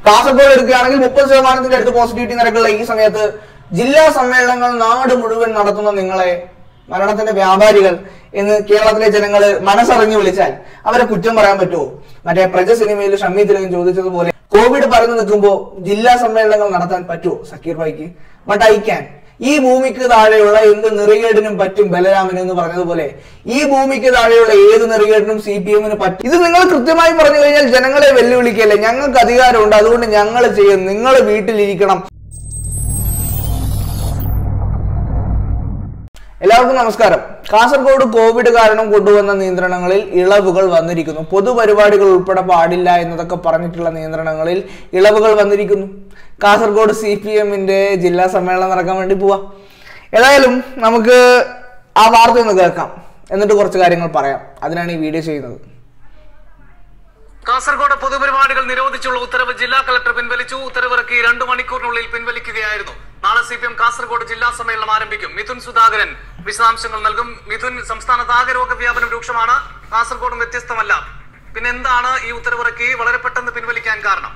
കാസർഗോഡ് എടുക്കുകയാണെങ്കിൽ മുപ്പത് ശതമാനത്തിന്റെ അടുത്ത് പോസിറ്റിവിറ്റി നിരക്കുള്ള ഈ സമയത്ത് ജില്ലാ സമ്മേളനങ്ങൾ നാട് മുഴുവൻ നടത്തുന്ന നിങ്ങളെ മരണത്തിന്റെ വ്യാപാരികൾ എന്ന് കേരളത്തിലെ ജനങ്ങൾ മനസ്സറിഞ്ഞു വിളിച്ചാൽ അവരെ കുറ്റം പറയാൻ പറ്റുമോ മറ്റേ പ്രജ സിനിമയിൽ ഷമ്മി തിലകൻ ചോദിച്ചതുപോലെ കോവിഡ് പറഞ്ഞു നിൽക്കുമ്പോൾ ജില്ലാ സമ്മേളനങ്ങൾ നടത്താൻ പറ്റുമോ സക്കീർ ഭായിക്ക് ബട്ട് ഐ ക്യാൻ ഈ ഭൂമിക്ക് താഴെയുള്ള എന്ത് നെറികേടിനും പറ്റും ബലരാമന് എന്ന് പറഞ്ഞതുപോലെ ഈ ഭൂമിക്ക് താഴെയുള്ള ഏത് നെറികേടിനും സി പി എമ്മിന് പറ്റും ഇത് നിങ്ങൾ കൃത്യമായി പറഞ്ഞു കഴിഞ്ഞാൽ ജനങ്ങളെ വെല്ലുവിളിക്കല്ലേ ഞങ്ങൾക്ക് അധികാരമുണ്ട് അതുകൊണ്ട് ഞങ്ങൾ ചെയ്യും നിങ്ങൾ വീട്ടിലിരിക്കണം എല്ലാവർക്കും നമസ്കാരം കാസർഗോഡ് കോവിഡ് കാരണം കൊണ്ടുവന്ന നിയന്ത്രണങ്ങളിൽ ഇളവുകൾ വന്നിരിക്കുന്നു പൊതുപരിപാടികൾ ഉൾപ്പെടെ പാടില്ല എന്നതൊക്കെ പറഞ്ഞിട്ടുള്ള നിയന്ത്രണങ്ങളിൽ ഇളവുകൾ വന്നിരിക്കുന്നു കാസർഗോഡ് സി പി എമ്മിന്റെ ജില്ലാ സമ്മേളനം നടക്കാൻ വേണ്ടി പോവാം ഏതായാലും നമുക്ക് ആ വാർത്ത ഒന്ന് കേൾക്കാം എന്നിട്ട് കുറച്ച് കാര്യങ്ങൾ പറയാം അതിനാണ് ഈ വീഡിയോ ചെയ്യുന്നത് കാസർഗോഡ് പൊതുപരിപാടികൾ നിരോധിച്ചുള്ള ഉത്തരവ് ജില്ലാ കളക്ടർ പിൻവലിച്ചു ഉത്തരവിറക്കി രണ്ടു മണിക്കൂറിനുള്ളിൽ പിൻവലിക്കുകയായിരുന്നു നാളെ സി പി എം കാസർഗോഡ് ജില്ലാ സമ്മേളനം ആരംഭിക്കും മിഥുൻ സുധാകരൻ വിശദാംശങ്ങൾ നൽകും മിഥുൻ സംസ്ഥാനത്ത് ആകെ രോഗവ്യാപനം രൂക്ഷമാണ് കാസർഗോഡും വ്യത്യസ്തമല്ല പിന്നെ എന്താണ് ഈ ഉത്തരവിറക്കി വളരെ പെട്ടെന്ന് പിൻവലിക്കാൻ കാരണം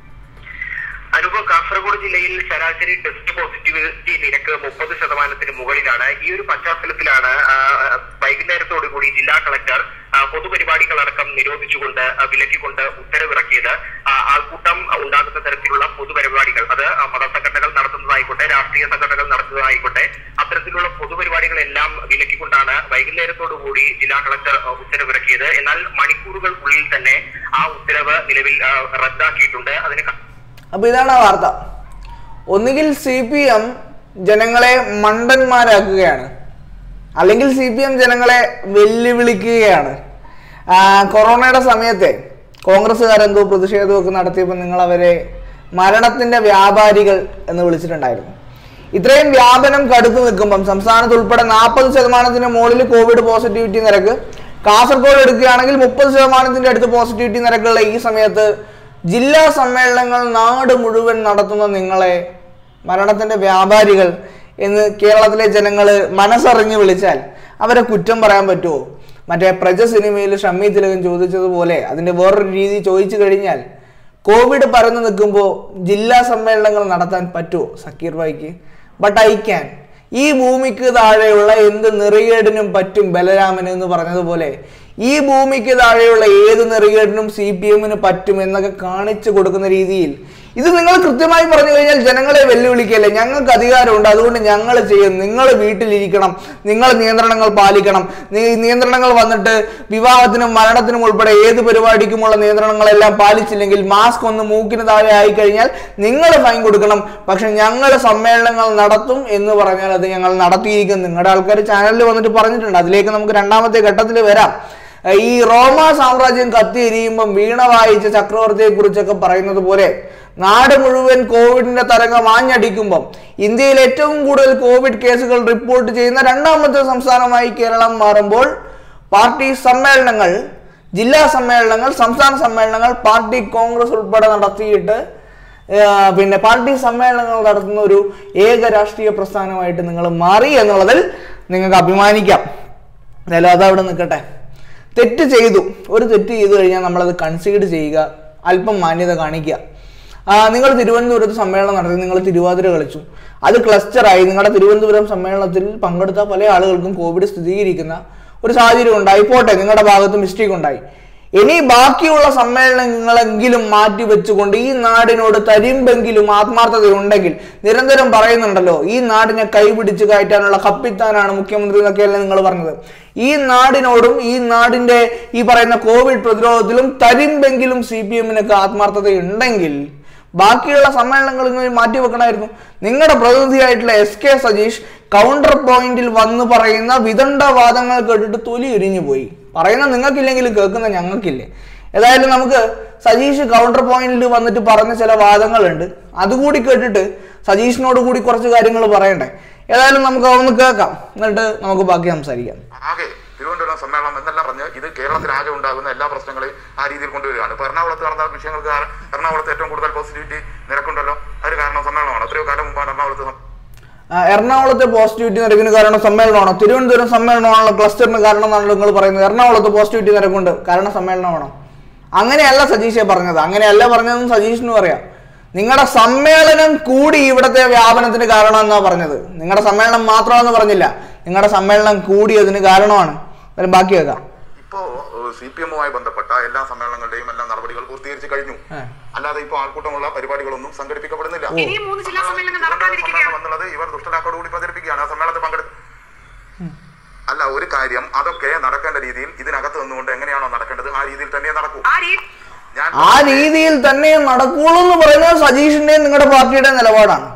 അനുപ കാസർഗോഡ് ജില്ലയിൽ ശരാശരി ടെസ്റ്റ് പോസിറ്റിവിറ്റി നിരക്ക് മുപ്പത് ശതമാനത്തിന് മുകളിലാണ് ഈ ഒരു പശ്ചാത്തലത്തിലാണ് ആ, വൈകുന്നേരത്തോടു കൂടി ജില്ലാ കളക്ടർ ആ, പൊതുപരിപാടികളടക്കം നിരോധിച്ചുകൊണ്ട് ആ, വിലക്കിക്കൊണ്ട് ഉത്തരവിറക്കിയത് ആ, ആൾക്കൂട്ടം ഉണ്ടാകുന്ന തരത്തിലുള്ള പൊതുപരിപാടികൾ അത് ആ, മതസംഘടനകൾ നടത്തുന്നതായിക്കോട്ടെ രാഷ്ട്രീയ സംഘടനകൾ നടത്തുന്നതായിക്കോട്ടെ അത്തരത്തിലുള്ള പൊതുപരിപാടികളെല്ലാം വിലക്കിക്കൊണ്ടാണ് വൈകുന്നേരത്തോടു കൂടി ജില്ലാ കളക്ടർ ആ, ഉത്തരവിറക്കിയത് എന്നാൽ മണിക്കൂറുകൾക്കുള്ളിൽ തന്നെ ആ ഉത്തരവ് നിലവിൽ ആ, റദ്ദാക്കിയിട്ടുണ്ട് അതിന് ക- അപ്പൊ ഇതാണ് ആ വാർത്ത ഒന്നുകിൽ സി പി എം ജനങ്ങളെ മണ്ടന്മാരാക്കുകയാണ് അല്ലെങ്കിൽ സി പി എം ജനങ്ങളെ വെല്ലുവിളിക്കുകയാണ് ആ, കൊറോണയുടെ സമയത്തെ കോൺഗ്രസ്സുകാരെന്തോ പ്രതിഷേധമൊക്കെ നടത്തിയപ്പോൾ നിങ്ങൾ അവരെ മരണത്തിന്റെ വ്യാപാരികൾ എന്ന് വിളിച്ചിട്ടുണ്ടായിരുന്നു ഇത്രയും വ്യാപനം കടുത്തു നിൽക്കുമ്പം സംസ്ഥാനത്ത് ഉൾപ്പെടെ നാൽപ്പത് ശതമാനത്തിന് മുകളിൽ കോവിഡ് പോസിറ്റിവിറ്റി നിരക്ക് കാസർഗോഡ് എടുക്കുകയാണെങ്കിൽ മുപ്പത് ശതമാനത്തിന്റെ അടുത്ത് പോസിറ്റിവിറ്റി നിരക്കുള്ള ഈ സമയത്ത് ജില്ലാ സമ്മേളനങ്ങൾ നാട് മുഴുവൻ നടത്തുന്ന നിങ്ങളെ മരണത്തിന്റെ വ്യാപാരികൾ എന്ന് കേരളത്തിലെ ജനങ്ങൾ മനസ്സറിഞ്ഞു വിളിച്ചാൽ അവരെ കുറ്റം പറയാൻ പറ്റുമോ മറ്റേ പ്രജ സിനിമയിൽ ഷമ്മി തിലകൻ ചോദിച്ചതുപോലെ അതിന്റെ വേറൊരു രീതി ചോദിച്ചു കഴിഞ്ഞാൽ കോവിഡ് പരന്നു നിൽക്കുമ്പോൾ ജില്ലാ സമ്മേളനങ്ങൾ നടത്താൻ പറ്റുമോ സക്കീർ ഭായിക്ക് ബട്ട് ഐ ക്യാൻ ഈ ഭൂമിക്ക് താഴെയുള്ള എന്ത് നെറികേടിനും പറ്റും ബലരാമന് എന്ന് പറഞ്ഞതുപോലെ ഈ ഭൂമിക്ക് താഴെയുള്ള ഏത് നെറികേടിനും സി പി എമ്മിന് പറ്റും എന്നൊക്കെ കാണിച്ചു കൊടുക്കുന്ന രീതിയിൽ ഇത് നിങ്ങൾ കൃത്യമായി പറഞ്ഞു കഴിഞ്ഞാൽ ജനങ്ങളെ വെല്ലുവിളിക്കല്ലേ ഞങ്ങൾക്ക് അധികാരമുണ്ട് അതുകൊണ്ട് ഞങ്ങൾ ചെയ്യും നിങ്ങൾ വീട്ടിലിരിക്കണം നിങ്ങൾ നിയന്ത്രണങ്ങൾ പാലിക്കണം നീ- നിയന്ത്രണങ്ങൾ വന്നിട്ട് വിവാഹത്തിനും മരണത്തിനും ഉൾപ്പെടെ ഏത് പരിപാടിക്കുമുള്ള നിയന്ത്രണങ്ങളെല്ലാം പാലിച്ചില്ലെങ്കിൽ മാസ്ക് ഒന്ന് മൂക്കിന് താഴെ ആയിക്കഴിഞ്ഞാൽ നിങ്ങൾ ഫൈൻ കൊടുക്കണം പക്ഷെ ഞങ്ങൾ സമ്മേളനങ്ങൾ നടത്തും എന്ന് പറഞ്ഞാൽ അത് ഞങ്ങൾ നടത്തിയിരിക്കും നിങ്ങളുടെ ആൾക്കാർ ചാനലിൽ വന്നിട്ട് പറഞ്ഞിട്ടുണ്ട് അതിലേക്ക് നമുക്ക് രണ്ടാമത്തെ ഘട്ടത്തിൽ വരാം ഈ റോമ സാമ്രാജ്യം കത്തിയെരിയുമ്പം വീണ വായിച്ച ചക്രവർത്തിയെ കുറിച്ചൊക്കെ പറയുന്നത് പോലെ നാട് മുഴുവൻ കോവിഡിന്റെ തരംഗം ആഞ്ഞടിക്കുമ്പം ഇന്ത്യയിൽ ഏറ്റവും കൂടുതൽ കോവിഡ് കേസുകൾ റിപ്പോർട്ട് ചെയ്യുന്ന രണ്ടാമത്തെ സംസ്ഥാനമായി കേരളം മാറുമ്പോൾ പാർട്ടി സമ്മേളനങ്ങൾ ജില്ലാ സമ്മേളനങ്ങൾ സംസ്ഥാന സമ്മേളനങ്ങൾ പാർട്ടി കോൺഗ്രസ് ഉൾപ്പെടെ നടത്തിയിട്ട് ആ, പിന്നെ പാർട്ടി സമ്മേളനങ്ങൾ നടത്തുന്ന ഒരു ഏക രാഷ്ട്രീയ പ്രസ്ഥാനമായിട്ട് നിങ്ങൾ മാറി എന്നുള്ളതിൽ നിങ്ങൾക്ക് അഭിമാനിക്കാം എന്തായാലും അതവിടെ നിൽക്കട്ടെ തെറ്റ് ചെയ്തു ഒരു തെറ്റ് ചെയ്തു കഴിഞ്ഞാൽ നമ്മളത് കൺസീഡ് ചെയ്യുക അല്പം മാന്യത കാണിക്കുക നിങ്ങൾ തിരുവനന്തപുരത്ത് സമ്മേളനം നടത്തി നിങ്ങൾ തിരുവാതിര കളിച്ചു അത് ക്ലസ്റ്ററായി നിങ്ങളുടെ തിരുവനന്തപുരം സമ്മേളനത്തിൽ പങ്കെടുത്ത പല ആളുകൾക്കും കോവിഡ് സ്ഥിരീകരിക്കുന്ന ഒരു സാഹചര്യം ഉണ്ടായി പോട്ടെ നിങ്ങളുടെ ഭാഗത്ത് മിസ്റ്റേക്ക് ഉണ്ടായി ഇനി ബാക്കിയുള്ള സമ്മേളനങ്ങളെങ്കിലും മാറ്റി വെച്ചുകൊണ്ട് ഈ നാടിനോട് തരിമ്പെങ്കിലും ആത്മാർത്ഥതയുണ്ടെങ്കിൽ നിരന്തരം പറയുന്നുണ്ടല്ലോ ഈ നാടിനെ കൈപിടിച്ച് കയറ്റാനുള്ള കപ്പിത്താനാണ് മുഖ്യമന്ത്രി എന്നൊക്കെയല്ലേ നിങ്ങൾ പറഞ്ഞത് ഈ നാടിനോടും ഈ നാടിന്റെ ഈ പറയുന്ന കോവിഡ് പ്രതിരോധത്തിലും തരിമ്പെങ്കിലും സി പി എമ്മിനൊക്കെ ആത്മാർത്ഥതയുണ്ടെങ്കിൽ ബാക്കിയുള്ള സമ്മേളനങ്ങൾ ഇങ്ങനെ മാറ്റി വെക്കണമായിരുന്നു നിങ്ങളുടെ പ്രതിനിധിയായിട്ടുള്ള എസ് കെ സജീഷ് കൗണ്ടർ പോയിന്റിൽ വന്ന് പറയുന്ന വിദണ്ഡവാദങ്ങൾ കേട്ടിട്ട് തൊലി ഉരിഞ്ഞു പോയി പറയുന്ന നിങ്ങൾക്കില്ലെങ്കിലും കേൾക്കുന്ന ഞങ്ങൾക്കില്ലേ ഏതായാലും നമുക്ക് സജീഷ് കൗണ്ടർ പോയിന്റിൽ വന്നിട്ട് പറഞ്ഞ ചില വാദങ്ങളുണ്ട് അതുകൂടി കേട്ടിട്ട് സജീഷിനോട് കൂടി കുറച്ച് കാര്യങ്ങൾ പറയണ്ടേ ഏതായാലും നമുക്ക് അതൊന്ന് കേൾക്കാം എന്നിട്ട് നമുക്ക് ബാക്കി സംസാരിക്കാം ആകെ തിരുവനന്തപുരം സമ്മേളനം എന്നെല്ലാം പറഞ്ഞ് ഇത് കേരളത്തിലാകെ ഉണ്ടാകുന്ന എല്ലാ പ്രശ്നങ്ങളെയും ആ രീതിയിൽ കൊണ്ടുവരികയാണ് ഇപ്പൊ എറണാകുളത്ത് നടന്ന വിഷയങ്ങൾക്ക് കാരണം എറണാകുളത്ത് ഏറ്റവും കൂടുതൽ പോസിറ്റിവിറ്റി നിരക്കുണ്ടല്ലോ അതിന് കാരണം സമ്മേളനമാണ് എത്രയോ കാലം മുമ്പാണ് എറണാകുളത്ത് സം- ആ, എറണാകുളത്തെ പോസിറ്റിവിറ്റി നിരക്കിന് കാരണം സമ്മേളനമാണോ തിരുവനന്തപുരം സമ്മേളനമാണല്ലോ ക്ലസ്റ്ററിന് കാരണം എന്നാണല്ലോ നിങ്ങൾ പറയുന്നത് എറണാകുളത്ത് പോസിറ്റിവിറ്റി നിരക്കുണ്ട് കാരണം സമ്മേളനമാണോ അങ്ങനെയല്ല സജീഷെ പറഞ്ഞത് അങ്ങനെയല്ല പറഞ്ഞതെന്ന് സജീഷിനും അറിയാം നിങ്ങളുടെ സമ്മേളനം കൂടി ഇവിടുത്തെ വ്യാപനത്തിന് കാരണം എന്നാ പറഞ്ഞത് നിങ്ങളുടെ സമ്മേളനം മാത്രമെന്ന് പറഞ്ഞില്ല നിങ്ങളുടെ സമ്മേളനം കൂടി അതിന് കാരണമാണ് അതിന് ബാക്കി വെക്കാം ഇപ്പോ സി പി എമ്മുമായി ബന്ധപ്പെട്ട എല്ലാ സമ്മേളനങ്ങളുടെയും എല്ലാ നടപടികൾ പൂർത്തീകരിച്ച് കഴിഞ്ഞു ആ. അല്ലാതെ ഇപ്പോൾ ആൾക്കൂട്ടമുള്ള പരിപാടികളൊന്നും സംഘടിപ്പിക്കപ്പെടുന്നില്ല ഇനിയും മൂന്ന് ജില്ലാ സമ്മേളനങ്ങൾ ഇവരുടെ നടക്കാതിരിക്കുകയാണ് സമ്മേളനം എന്നുള്ളത് ഇവർ ദുഷ്ടലാക്കോടുകൂടി പ്രചരിപ്പിക്കുകയാണ് ആ സമ്മേളനത്തിൽ പങ്കെടുത്ത് അല്ല ഒരു കാര്യം അതൊക്കെ നടക്കേണ്ട രീതിയിൽ ഇതിനകത്ത് നിന്നുകൊണ്ട് എങ്ങനെയാണോ നടക്കേണ്ടത് ആ രീതിയിൽ തന്നെ നടക്കൂ ആ രീതി ഞാൻ ആ രീതിയിൽ തന്നെ നടക്കുള്ളൂ എന്ന് പറയുന്നത് സജീഷിന്റെയും നിങ്ങളുടെ പാർട്ടിയുടെ നിലപാടാണ്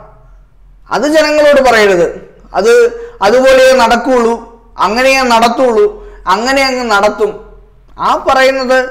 അത് ജനങ്ങളോട് പറയരുത് അത് അതുപോലെ നടക്കുള്ളൂ അങ്ങനെയേ നടത്തുള്ളൂ അങ്ങനെ അങ്ങ് നടത്തും ആ പറയുന്നത്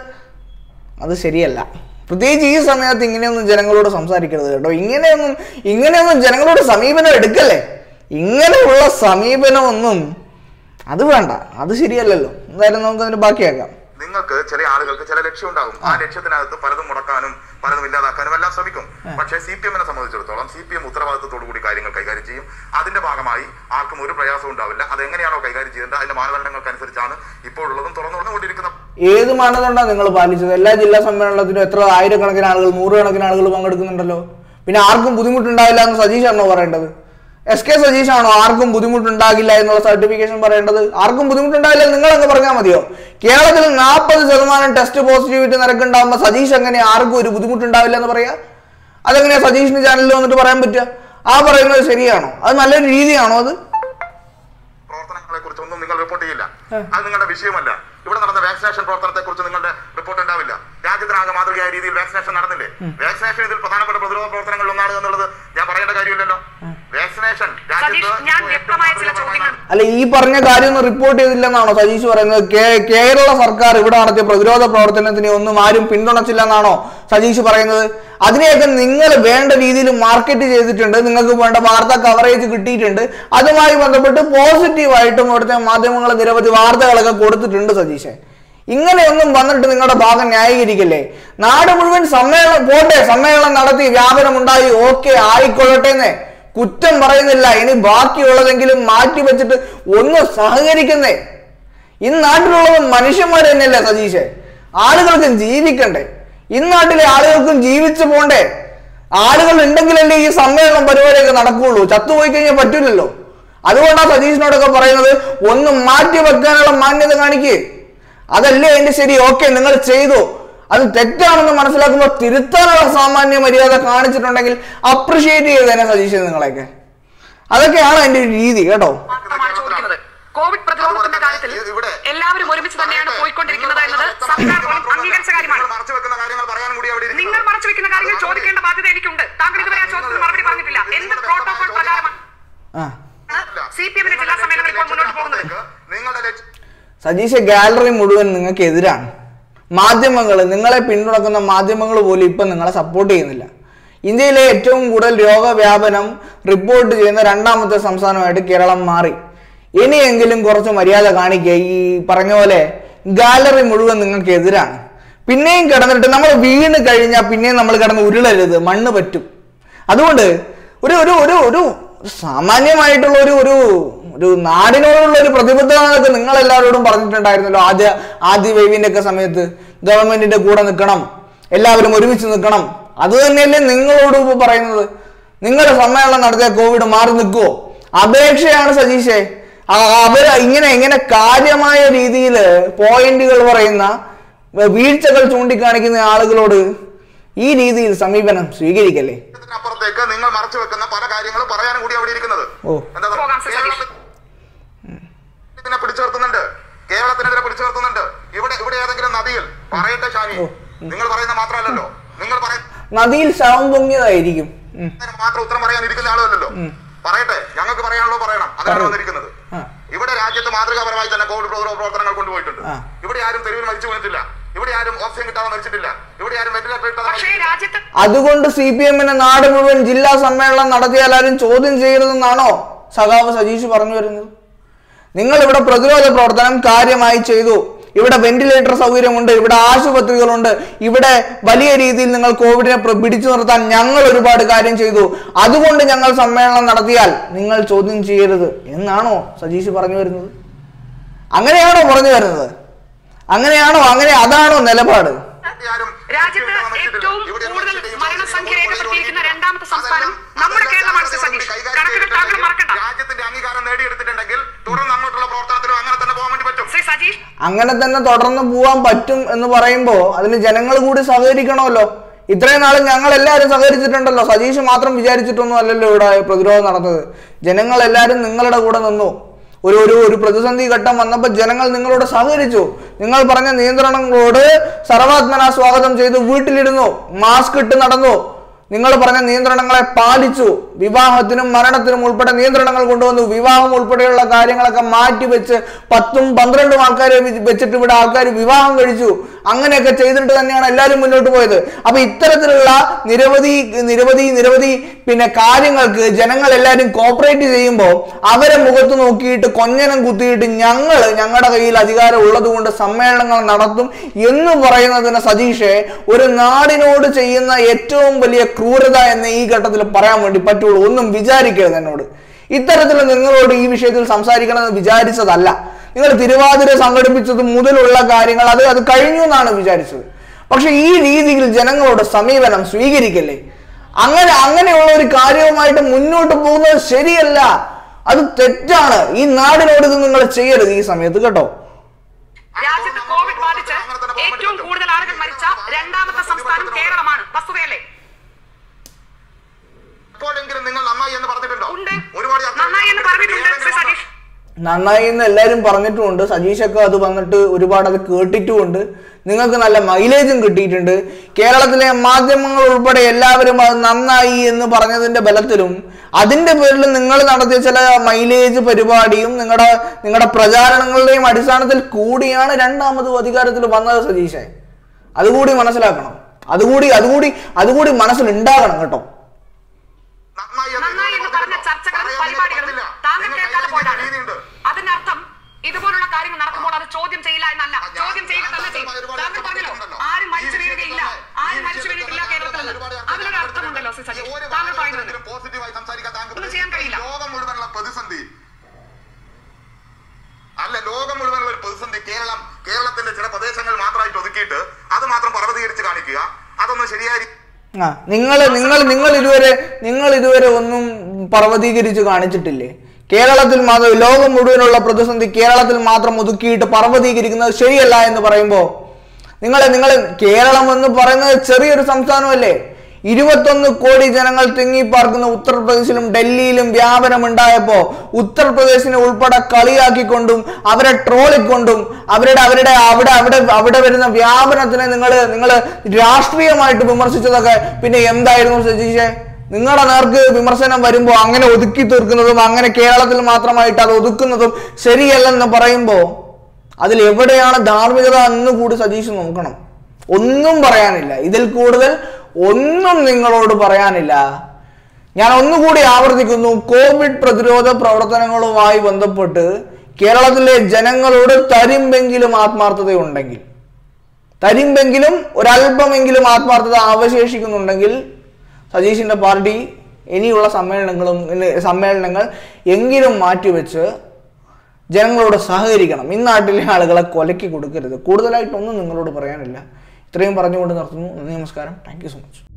അത് ശരിയല്ല പ്രത്യേകിച്ച് ഈ സമയത്ത് ഇങ്ങനെയൊന്നും ജനങ്ങളോട് സംസാരിക്കരുത് കേട്ടോ ഇങ്ങനെയൊന്നും ഇങ്ങനെയൊന്നും ജനങ്ങളോട് സമീപനം എടുക്കല്ലേ ഇങ്ങനെയുള്ള സമീപനമൊന്നും അത് വേണ്ട അത് ശരിയല്ലല്ലോ എന്തായാലും നമുക്ക് അതിന് ബാക്കിയാക്കാം നിങ്ങൾക്ക് ചില ആളുകൾക്ക് ചില ലക്ഷ്യം ഉണ്ടാകും ആ ലക്ഷ്യത്തിനകത്ത് പലതും മുടക്കാനും പലതും ഇല്ലാതാക്കാനും എല്ലാം ശ്രമിക്കും പക്ഷേ സി പി എമ്മിനെ സംബന്ധിച്ചിടത്തോളം സി പി എം ഉത്തരവാദിത്തത്തോടു കൂടി കാര്യങ്ങൾ കൈകാര്യം ചെയ്യും അതിന്റെ ഭാഗമായി ആർക്കും ഒരു പ്രയാസവും ഉണ്ടാവില്ല അത് എങ്ങനെയാണോ കൈകാര്യം ചെയ്യേണ്ടത് അതിന്റെ മാനദണ്ഡങ്ങൾക്കനുസരിച്ചാണ് ഇപ്പോൾ ഉള്ളതും തുറന്നു തുറന്നുകൊണ്ടിരിക്കുന്ന ഏത് മാനദണ്ഡമാണ് നിങ്ങൾ പാലിച്ചത് എല്ലാ ജില്ലാ സമ്മേളനത്തിനും എത്ര ആയിരക്കണക്കിന് ആളുകൾ നൂറുകണക്കിന് ആളുകൾ പങ്കെടുക്കുന്നുണ്ടല്ലോ പിന്നെ ആർക്കും ബുദ്ധിമുട്ടുണ്ടാവില്ല എന്ന് സജീഷാണോ പറയേണ്ടത് എസ് കെ സജീഷാണോ ആർക്കും ബുദ്ധിമുട്ടുണ്ടാകില്ല എന്നുള്ള സർട്ടിഫിക്കേഷൻ പറയേണ്ടത് ആർക്കും ബുദ്ധിമുട്ടുണ്ടാവില്ല നിങ്ങൾ അങ്ങ് പറഞ്ഞാൽ മതിയോ കേരളത്തിൽ നാൽപ്പത് ശതമാനം ടെസ്റ്റ് പോസിറ്റിവിറ്റി നിരക്കുണ്ടാകുമ്പോൾ സജീഷ് എങ്ങനെ ആർക്കും ഒരു ബുദ്ധിമുട്ടുണ്ടാവില്ല എന്ന് പറയാ അതെങ്ങനെയാ സജീഷിന് ചാനലിൽ വന്നിട്ട് പറയാൻ പറ്റുക ആ പറയുന്നത് ശരിയാണോ അത് നല്ലൊരു രീതിയാണോ അത് പ്രവർത്തനങ്ങളെ കുറിച്ചൊന്നും നിങ്ങൾ റിപ്പോർട്ട് ചെയ്യില്ല അത് നിങ്ങളുടെ വിഷയമല്ല ഇവിടെ നടന്ന വാക്സിനേഷൻ പ്രവർത്തനത്തെ കുറിച്ച് നിങ്ങളുടെ റിപ്പോർട്ട് ഉണ്ടാവില്ല രാജ്യത്തിനാകെ മാതൃകയായ രീതിയിൽ വാക്സിനേഷൻ നടന്നില്ലേ വാക്സിനേഷൻ ഇതിൽ പ്രധാനപ്പെട്ട പ്രതിരോധ പ്രവർത്തനങ്ങളിൽ ഒന്നാണ് എന്നുള്ളത് ഞാൻ പറയേണ്ട കാര്യമില്ലല്ലോ വാക്സിനേഷൻ സതീഷ്, ഞാൻ വ്യക്തമായ ചില ചോദ്യങ്ങൾ അല്ല ഈ പറഞ്ഞ കാര്യമൊന്നും റിപ്പോർട്ട് ചെയ്തില്ലെന്നാണോ സതീഷ് പറയുന്നത് കേ- കേരള സർക്കാർ ഇവിടെ നടത്തിയ പ്രതിരോധ പ്രവർത്തനത്തിനെ ഒന്നും ആരും പിന്തുണച്ചില്ലെന്നാണോ സതീഷ് പറയുന്നത് അതിനെയൊക്കെ നിങ്ങൾ വേണ്ട രീതിയിൽ മാർക്കറ്റ് ചെയ്തിട്ടുണ്ട് നിങ്ങൾക്ക് വേണ്ട വാർത്താ കവറേജ് കിട്ടിയിട്ടുണ്ട് അതുമായി ബന്ധപ്പെട്ട് പോസിറ്റീവായിട്ടും ഇവിടുത്തെ മാധ്യമങ്ങൾ നിരവധി വാർത്തകളൊക്കെ കൊടുത്തിട്ടുണ്ട് സതീഷ് ഇങ്ങനെയൊന്നും വന്നിട്ട് നിങ്ങളുടെ ഭാഗം ന്യായീകരിക്കല്ലേ നാട് മുഴുവൻ സമ്മേളനം പോട്ടെ സമ്മേളനം നടത്തി വ്യാപനം ഉണ്ടായി ഓക്കെ ആയിക്കൊള്ളട്ടെ കുറ്റം പറയുന്നില്ല ഇനി ബാക്കിയുള്ളതെങ്കിലും മാറ്റി വെച്ചിട്ട് ഒന്ന് സഹകരിക്കുന്നേ ഈ നാട്ടിലുള്ളത് മനുഷ്യന്മാർ തന്നെയല്ലേ സതീഷ് ആളുകൾക്ക് ജീവിക്കണ്ടേ ഈ നാട്ടിലെ ആളുകൾക്കും ജീവിച്ചു പോണ്ടേ ആളുകൾ ഉണ്ടെങ്കിലല്ലേ ഈ സമ്മേളനം പരിപാടിയൊക്കെ നടക്കുകയുള്ളൂ ചത്തുപോയി കഴിഞ്ഞാൽ പറ്റില്ലല്ലോ അതുകൊണ്ടാണ് സതീഷിനോടൊക്കെ പറയുന്നത് ഒന്ന് മാറ്റി വെക്കാനുള്ള മാന്യത കാണിക്ക് അതല്ലേ അതിന്റെ ശരി ഓക്കെ നിങ്ങൾ ചെയ്തു അത് തെറ്റാണെന്ന് മനസ്സിലാക്കുമ്പോൾ തിരുത്താനുള്ള സാമാന്യ മര്യാദ കാണിച്ചിട്ടുണ്ടെങ്കിൽ അപ്രിഷിയേറ്റ് ചെയ്തേനെ സതീഷ് നിങ്ങളെയൊക്കെ അതൊക്കെയാണ് അതിന്റെ ഒരു രീതി കേട്ടോ മാത്രമാണ് ചോദിക്കുന്നത് കോവിഡ് പ്രതിരോധത്തിന്റെ കാര്യത്തിൽ ഇവിടെ എല്ലാവരും ഒരുമിച്ച് തന്നെയാണ് പോയിക്കൊണ്ടിരിക്കുന്നത് എന്നത് സർക്കാർ പോലും അംഗീകരിച്ച കാര്യമാണ് നിങ്ങൾ മറച്ചു വെക്കുന്ന കാര്യങ്ങൾ പറയാൻ കൂടി അവിടെ ഇരിക്കുന്നത്. നിങ്ങൾ മറച്ചു വെക്കുന്ന കാര്യങ്ങൾ ചോദിക്കേണ്ട ബാധ്യത എനിക്കുണ്ട് താങ്കൾ ഇതുവരെ ആ ചോദ്യത്തിന് മറുപടി പറഞ്ഞിട്ടില്ല എന്ത് പ്രോട്ടോകോൾ പ്രകാരമാണ് ആ സി പി എമ്മിന്റെ ജില്ലാ സമ്മേളനം ഇപ്പോൾ മുന്നോട്ട് പോകുന്നത് നിങ്ങളുടെ ലക്ഷ്യം സതീഷ് ഗാലറി മുഴുവൻ നിങ്ങൾക്ക് എതിരാണ് മാധ്യമങ്ങൾ നിങ്ങളെ പിന്തുണക്കുന്ന മാധ്യമങ്ങൾ പോലും ഇപ്പം നിങ്ങളെ സപ്പോർട്ട് ചെയ്യുന്നില്ല ഇന്ത്യയിലെ ഏറ്റവും കൂടുതൽ രോഗവ്യാപനം റിപ്പോർട്ട് ചെയ്യുന്ന രണ്ടാമത്തെ സംസ്ഥാനമായിട്ട് കേരളം മാറി ഇനിയെങ്കിലും കുറച്ച് മര്യാദ കാണിക്കുക ഈ പറഞ്ഞ പോലെ ഗാലറി മുഴുവൻ നിങ്ങൾക്ക് എതിരാണ് പിന്നെയും കിടന്നിട്ട് നമ്മൾ വീണ് കഴിഞ്ഞാൽ പിന്നെയും നമ്മൾ കിടന്ന് ഉരുളരുത് മണ്ണ് പറ്റും അതുകൊണ്ട് ഒരു ഒരു ഒരു ഒരു സാമാന്യമായിട്ടുള്ള ഒരു ഒരു ഒരു നാടിനോടുള്ള ഒരു പ്രതിബദ്ധത എന്നൊക്കെ നിങ്ങൾ എല്ലാവരോടും പറഞ്ഞിട്ടുണ്ടായിരുന്നല്ലോ ആദ്യ ആദ്യ വേവിന്റെ ഒക്കെ സമയത്ത് ഗവൺമെന്റിന്റെ കൂടെ നിൽക്കണം എല്ലാവരും ഒരുമിച്ച് നിൽക്കണം അത് തന്നെയല്ലേ നിങ്ങളോട് ഇപ്പൊ പറയുന്നത് നിങ്ങളുടെ സമ്മേളനം നടത്തിയ കോവിഡ് മാറി നിൽക്കുവോ അപേക്ഷയാണ് സതീഷേ ആ- അവര് ഇങ്ങനെ ഇങ്ങനെ കാര്യമായ രീതിയിൽ പോയിന്റുകൾ പറയുന്ന വീഴ്ചകൾ ചൂണ്ടിക്കാണിക്കുന്ന ആളുകളോട് ഈ രീതിയിൽ സമീപനം സ്വീകരിക്കല്ലേ അപ്പുറത്തേക്ക് നിങ്ങൾ മറച്ചു വെക്കുന്ന പല കാര്യങ്ങളും പറയാനും കൂടി അവിടെ ഇരിക്കുന്നത് ഓ. എന്താ പോകാം, സർ, സതീഷ്. ഇതിനെ പിടിച്ചു നിർത്തുന്നുണ്ട് കേരളത്തിനെതിരെ പിടിച്ചു നിർത്തുന്നുണ്ട് ഇവിടെ ഇവിടെ ഏതെങ്കിലും നദിയിൽ പറയട്ടെ ഷാനി നിങ്ങൾ പറയുന്ന മാത്രമല്ലല്ലോ നിങ്ങൾ പറയുന്ന നദിയിൽ ശവം പൊങ്ങിയതായിരിക്കും ഉം. മാത്രം ഉത്തരം പറയാൻ ഇരിക്കുന്ന ആളുമല്ലല്ലോ പറയട്ടെ ഞങ്ങൾക്ക് പറയാനുള്ളത് പറയണം അതാണ് പറയൂ. വന്നിരിക്കുന്നത് ആ. ഇവിടെ രാജ്യത്ത് മാതൃകാപരമായി തന്നെ കോവിഡ് പ്രതിരോധ പ്രവർത്തനങ്ങൾ കൊണ്ടുപോയിട്ടുണ്ട് ആ. ഇവിടെ ആരും തെരുവിൽ മരിച്ചു വീണിട്ടില്ല ഇവിടെ ആരും ഓക്സിജൻ കിട്ടാതെ മരിച്ചിട്ടില്ല ഇവിടെ ആരും വെന്റിലേറ്റർ ഇട്ടാതെ പക്ഷേ മരിച്ചിട്ടില്ല. രാജ്യത്ത് അതുകൊണ്ട് സി പി എമ്മിന് നാട് മുഴുവൻ ജില്ലാ സമ്മേളനം നടത്തിയാൽ ആരും ചോദ്യം ചെയ്യരുതെന്നാണോ സഖാവ് സജീഷ് പറഞ്ഞു വരുന്നത് നിങ്ങൾ ഇവിടെ പ്രതിരോധ പ്രവർത്തനം കാര്യമായി ചെയ്തു ഇവിടെ വെന്റിലേറ്റർ സൗകര്യമുണ്ട് ഇവിടെ ആശുപത്രികളുണ്ട് ഇവിടെ വലിയ രീതിയിൽ നിങ്ങൾ കോവിഡിനെ പ്ര- പിടിച്ചു നിർത്താൻ ഞങ്ങൾ ഒരുപാട് കാര്യം ചെയ്തു അതുകൊണ്ട് ഞങ്ങൾ സമ്മേളനം നടത്തിയാൽ നിങ്ങൾ ചോദ്യം ചെയ്യരുത് എന്നാണോ സജീഷ് പറഞ്ഞു വരുന്നത് അങ്ങനെയാണോ പറഞ്ഞു വരുന്നത് അങ്ങനെയാണോ അങ്ങനെ അതാണോ നിലപാട് ഇവിടെ ആരും രാജ്യത്ത് ഇവിടെ മരിച്ചിട്ടില്ല. ഏറ്റവും ഇവിടെ കൂടുതൽ മരിച്ചിട്ടില്ല. മരണസംഖ്യ രേഖപ്പെടുത്തിയിരിക്കുന്ന രണ്ടാമത്തെ സംസ്ഥാനം നമ്മുടെ കേരളമാണ് ശ്രീ സതീഷ് കണക്കുകൾ താങ്കൾ മറക്കണ്ട രാജ്യത്തിന്റെ അംഗീകാരം നേടിയെടുത്തിട്ടുണ്ടെങ്കിൽ തുടർന്ന് അങ്ങോട്ടുള്ള പ്രവർത്തനത്തിലും അങ്ങനെ തന്നെ പോകാൻ വേണ്ടി പറ്റും ശ്രീ സതീഷ് അങ്ങനെ തന്നെ തുടർന്ന് പോവാൻ പറ്റും എന്ന് പറയുമ്പോൾ അതിന് ജനങ്ങൾ കൂടി സഹകരിക്കണമല്ലോ ഇത്രയും നാളും ഞങ്ങൾ എല്ലാവരും സഹകരിച്ചിട്ടുണ്ടല്ലോ സതീഷ് മാത്രം വിചാരിച്ചിട്ടൊന്നും അല്ലല്ലോ ഇവിടെ പ്രതിരോധം നടന്നത് ജനങ്ങൾ എല്ലാവരും നിങ്ങളുടെ കൂടെ നിന്നു ഒരു ഒരു ഒരു പ്രതിസന്ധി ഘട്ടം വന്നപ്പോൾ ജനങ്ങൾ നിങ്ങളോട് സഹകരിച്ചു നിങ്ങൾ പറഞ്ഞ നിയന്ത്രണങ്ങളോട് സർവാത്മന സ്വാഗതം ചെയ്തു വീട്ടിലിരുന്നു മാസ്ക് ഇട്ട് നടന്നു നിങ്ങൾ പറഞ്ഞ നിയന്ത്രണങ്ങളെ പാലിച്ചു വിവാഹത്തിനും മരണത്തിനും ഉൾപ്പെടെ നിയന്ത്രണങ്ങൾ കൊണ്ടുവന്നു വിവാഹം ഉൾപ്പെടെയുള്ള കാര്യങ്ങളൊക്കെ മാറ്റിവെച്ച് പത്തും പന്ത്രണ്ടും ആൾക്കാരെ വി- വെച്ചിട്ട് ഇവിടെ ആൾക്കാർ വിവാഹം കഴിച്ചു അങ്ങനെയൊക്കെ ചെയ്തിട്ട് തന്നെയാണ് എല്ലാവരും മുന്നോട്ട് പോയത് അപ്പൊ ഇത്തരത്തിലുള്ള നിരവധി നിരവധി നിരവധി പിന്നെ കാര്യങ്ങൾക്ക് ജനങ്ങൾ എല്ലാവരും കോപ്പറേറ്റ് ചെയ്യുമ്പോൾ അവരെ മുഖത്ത് നോക്കിയിട്ട് കൊഞ്ഞനം കുത്തിയിട്ട് ഞങ്ങൾ ഞങ്ങളുടെ കയ്യിൽ അധികാരം ഉള്ളത് കൊണ്ട് സമ്മേളനങ്ങൾ നടത്തും എന്ന് പറയുന്നതിന് സതീഷെ ഒരു നാടിനോട് ചെയ്യുന്ന ഏറ്റവും വലിയ ക്രൂരത എന്ന് ഈ ഘട്ടത്തിൽ പറയാൻ വേണ്ടി പറ്റുള്ളൂ ഒന്നും വിചാരിക്കരുത് എന്നോട് ഇത്തരത്തിൽ നിങ്ങളോട് ഈ വിഷയത്തിൽ സംസാരിക്കണമെന്ന് വിചാരിച്ചതല്ല നിങ്ങൾ തിരുവാതിര സംഘടിപ്പിച്ചത് മുതലുള്ള കാര്യങ്ങൾ അത് അത് കഴിഞ്ഞു എന്നാണ് വിചാരിച്ചത് പക്ഷെ ഈ രീതിയിൽ ജനങ്ങളോട് സമീപനം സ്വീകരിക്കല്ലേ അങ്ങനെ അങ്ങനെയുള്ള ഒരു കാര്യവുമായിട്ട് മുന്നോട്ട് പോകുന്നത് ശരിയല്ല അത് തെറ്റാണ് ഈ നാടിനോട് ഇത് നിങ്ങൾ ചെയ്യരുത് ഈ സമയത്ത് കേട്ടോ രാജ്യത്ത് കോവിഡ് ബാധിച്ച് ഏറ്റവും കൂടുതൽ ആളുകൾ മരിച്ച രണ്ടാമത്തെ സംസ്ഥാനം കേരളമാണ് വസ്തുതയല്ലേ ഇപ്പോഴെങ്കിലും നിങ്ങൾ നന്നായി എന്ന് പറഞ്ഞിട്ടുണ്ടോ ഉണ്ട് ഒരുപാട് ചർച്ച നന്നായി എന്ന് പറഞ്ഞിട്ടുണ്ട് ശ്രീ സതീഷ് നന്നായി എന്ന് എല്ലാവരും പറഞ്ഞിട്ടുമുണ്ട് സതീഷൊക്കെ അത് വന്നിട്ട് ഒരുപാട് അത് കേട്ടിട്ടുമുണ്ട് നിങ്ങൾക്ക് നല്ല മൈലേജും കിട്ടിയിട്ടുണ്ട് കേരളത്തിലെ മാധ്യമങ്ങൾ ഉൾപ്പെടെ എല്ലാവരും അത് നന്നായി എന്ന് പറഞ്ഞതിന്റെ ബലത്തിലും അതിന്റെ പേരിൽ നിങ്ങൾ നടത്തിയ ചില മൈലേജ് പരിപാടിയും നിങ്ങളുടെ നിങ്ങളുടെ പ്രചാരണങ്ങളുടെയും അടിസ്ഥാനത്തിൽ കൂടിയാണ് രണ്ടാമതും അധികാരത്തിൽ വന്നത് സതീഷെ അതുകൂടി മനസ്സിലാക്കണം അതുകൂടി അതുകൂടി അതുകൂടി മനസ്സിലുണ്ടാകണം കേട്ടോ നന്നായി നന്നായി എന്ന് പറഞ്ഞ ചർച്ചകളും പറയാൻ പരിപാടികളും പറ്റില്ല. താങ്കൾ നിങ്ങൾ കേൾക്കാതെ കൈകാര്യം പോയതാണ് ചെയ്യുന്ന രീതിയുണ്ട്. അതിനർത്ഥം ഇതുപോലുള്ള കാര്യങ്ങൾ നടക്കുമ്പോൾ അത് ചോദ്യം ചെയ്യില്ല എന്നല്ല ആ, ഞാൻ- ചോദ്യം ചെയ്യുക ഞാൻ തന്നെ ചെയ്യും താങ്കളുമായി ഒരുപാട് താങ്കൾ പറഞ്ഞല്ലോ ചർച്ച ആരും മരിച്ചു ഈ വീഴുകയില്ല വിഷയത്തിൽ ആരും ഈ മരിച്ചു വിഷയത്തിൽ വീഴുകയില്ല കേരളത്തിൽ ഒരുപാട് ചർച്ച അതിനൊരു അർത്ഥമുണ്ടല്ലോ ശ്രീ സജീവ് ഒരു താങ്കൾ പറയുന്നത് വാദത്തിനെങ്കിലും പോസിറ്റീവായി സംസാരിക്കാൻ താങ്കൾ ഒന്നും ചെയ്യാൻ കഴിയില്ല. ലോകം മുഴുവനുള്ള പ്രതിസന്ധി അല്ല ലോകം മുഴുവനുള്ള ഒരു പ്രതിസന്ധി കേരളം കേരളത്തിന്റെ ചില പ്രദേശങ്ങൾ മാത്രമായിട്ട് ഒതുക്കിയിട്ട് അത് മാത്രം പർവ്വതീകരിച്ച് കാണിക്കുക അതൊന്നും ശരിയായി ആ നിങ്ങൾ നിങ്ങൾ നിങ്ങൾ ഇതുവരെ നിങ്ങൾ ഇതുവരെ ഒന്നും പർവ്വതീകരിച്ച് കാണിച്ചിട്ടില്ലേ കേരളത്തിൽ മാത്രം ലോകം മുഴുവനുള്ള പ്രതിസന്ധി കേരളത്തിൽ മാത്രം ഒതുക്കിയിട്ട് പർവ്വതീകരിക്കുന്നത് ശരിയല്ല എന്ന് പറയുമ്പോൾ നിങ്ങൾ നിങ്ങൾ കേരളം എന്ന് പറയുന്നത് ചെറിയൊരു സംസ്ഥാനമല്ലേ ഇരുപത്തൊന്ന് കോടി ജനങ്ങൾ തിങ്ങിപ്പാർക്കുന്ന ഉത്തർപ്രദേശിലും ഡൽഹിയിലും വ്യാപനം ഉണ്ടായപ്പോ ഉത്തർപ്രദേശിനെ ഉൾപ്പെടെ കളിയാക്കിക്കൊണ്ടും അവരെ ട്രോളിക്കൊണ്ടും അവരുടെ അവരുടെ അവിടെ അവിടെ അവിടെ വരുന്ന വ്യാപനത്തിനെ നിങ്ങൾ നിങ്ങൾ രാഷ്ട്രീയമായിട്ട് വിമർശിച്ചതൊക്കെ പിന്നെ എന്തായിരുന്നു സജീഷെ നിങ്ങളുടെ നേർക്ക് വിമർശനം വരുമ്പോൾ അങ്ങനെ ഒതുക്കി തീർക്കുന്നതും അങ്ങനെ കേരളത്തിൽ മാത്രമായിട്ട് അത് ഒതുക്കുന്നതും ശരിയല്ലെന്ന് പറയുമ്പോൾ അതിൽ എവിടെയാണ് ധാർമ്മികത എന്ന് കൂടി സജീഷ് നോക്കണം ഒന്നും പറയാനില്ല ഇതിൽ കൂടുതൽ ഒന്നും നിങ്ങളോട് പറയാനില്ല ഞാൻ ഒന്നുകൂടി ആവർത്തിക്കുന്നു കോവിഡ് പ്രതിരോധ പ്രവർത്തനങ്ങളുമായി ബന്ധപ്പെട്ട് കേരളത്തിലെ ജനങ്ങളോട് തരിമ്പെങ്കിലും ആത്മാർത്ഥതയുണ്ടെങ്കിൽ തരിമ്പെങ്കിലും ഒരല്പമെങ്കിലും ആത്മാർത്ഥത അവശേഷിക്കുന്നുണ്ടെങ്കിൽ സതീഷിന്റെ പാർട്ടി ഇനിയുള്ള സമ്മേളനങ്ങളും ഇനി സമ്മേളനങ്ങൾ എങ്കിലും മാറ്റിവെച്ച് ജനങ്ങളോട് സഹകരിക്കണം ഈ നാട്ടിലെ ആളുകളെ കൊലക്കി കൊടുക്കരുത് കൂടുതലായിട്ടൊന്നും നിങ്ങളോട് പറയാനില്ല ഇത്രയും പറഞ്ഞുകൊണ്ട് നിർത്തുന്നു നന്ദി നമസ്കാരം താങ്ക് യു സോ മച്ച്